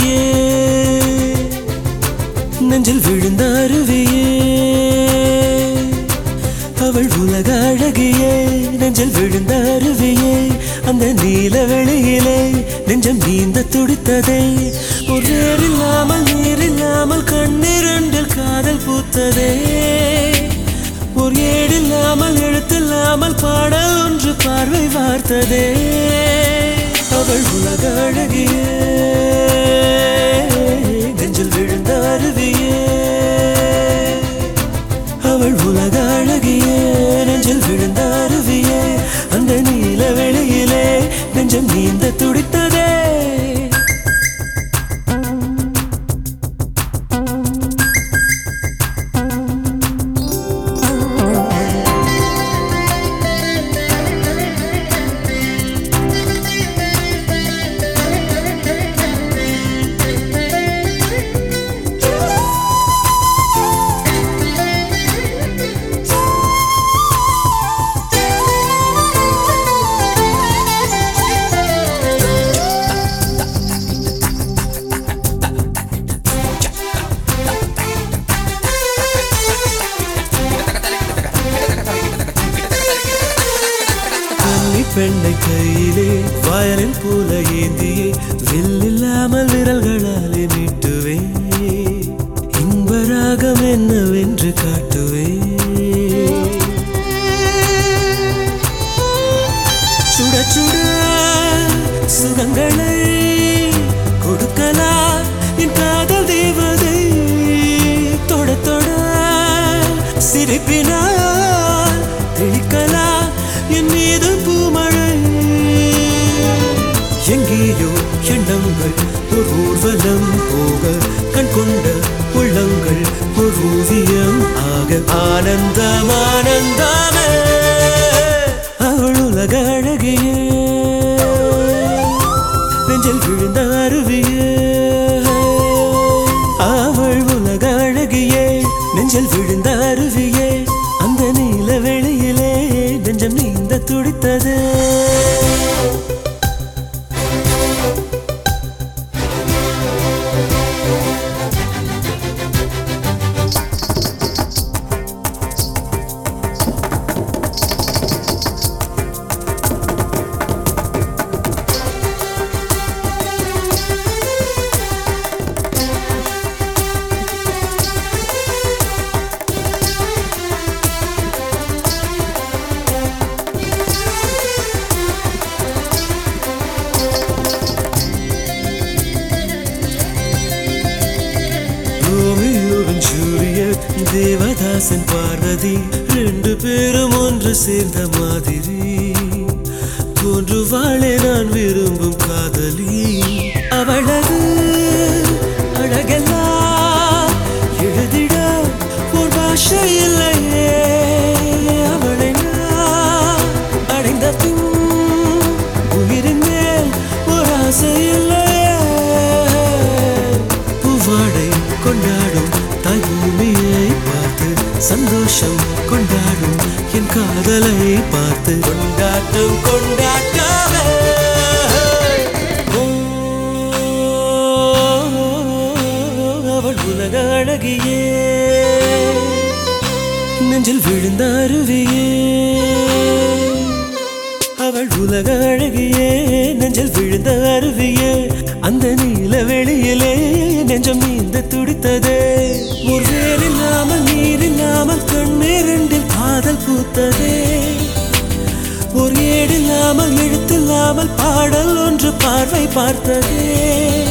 அழகியே நெஞ்சில் விழுந்த அருவியே அவள் உலக அழகியே நெஞ்சில் விழுந்த அருவியே அந்த நீல வெளியிலே நெஞ்சம் நீந்த துடித்ததே ஒரு இல்லாமல் நீர் இல்லாமல் கண்ணிரண்டில் காதல் பூத்ததே ஒரு ஏடில்லாமல் எழுத்தில்லாமல் பாடல் ஒன்று பார்வை வார்த்ததே அவள் உலக அழகியே நெஞ்சில் விழுந்த அருவியே அவள் உலக அழகியே நெஞ்சில் விழுந்த அருவியே அந்த நீல வெளியிலே நெஞ்சம் நீந்த துடித்ததே கன்னி பெண்ணை கையிலே வயலின் போல ஏந்தியே வில்லில்லாமல் விரல்களாலே மீட்டுவே இன்பராகம் என்னவென்று காட்டுவே சுட சுட சுகங்களை கொடுக்கலா என் காதல் தேவதை தொட தொட சிரிப்பினால் தெளிக்கலா என் மீது பூமழை எங்கேயோ எண்ணங்கள் ஒரு ஊர்வலம் போக கண் கொண்ட உள்ளங்கள் ஒரு ஓவியம் ஆக ஆனந்தம் ஆனந்தமே அவள் உலக அழகியே நெஞ்சில் விழுந்த அருவியே அவள் உலக அழகியே நெஞ்சில் விழுந்த அருவியே அந்த நீல வெளியிலே நெஞ்சம் நீந்த துடித்தது ரோமியோவின் ஜூலியட் தேவதாசன் பார்வதி ரெண்டு பேரும் ஒன்று சேர்ந்த மாதிரி தோன்றுவாளே நான் விரும்பும் காதலி அவளது அழகெல்லாம் எழுதிட ஒரு பாஷை இல்லையே அவளை நான் அடைந்த பின் உயிரின் மேல் ஒரு ஆசை இல்லையே பூவாடை கொண்டாடும் தாய் பூமியை பார்த்து சந்தோஷம் கொண்டாடும் என் காதலை பார்த்து கொண்டாட்டம் கொண்டாட்டமே ஓ, அவள் உலக அழகியே நெஞ்சில் விழுந்த அருவியே அவள் உலக அழகியே நெஞ்சில் விழுந்த அருவியே அந்த நீல வெளியிலே நெஞ்சம் நீந்த துடித்ததே ஒரு வேல் இல்லாமல் நீர் இல்லாமல் கண்ணீரண்டில் காதல் பூத்ததே ஒரு ஏடில்லாமல் எழுத்தில்லாமல் பாடல் ஒன்று பார்வை பார்த்ததே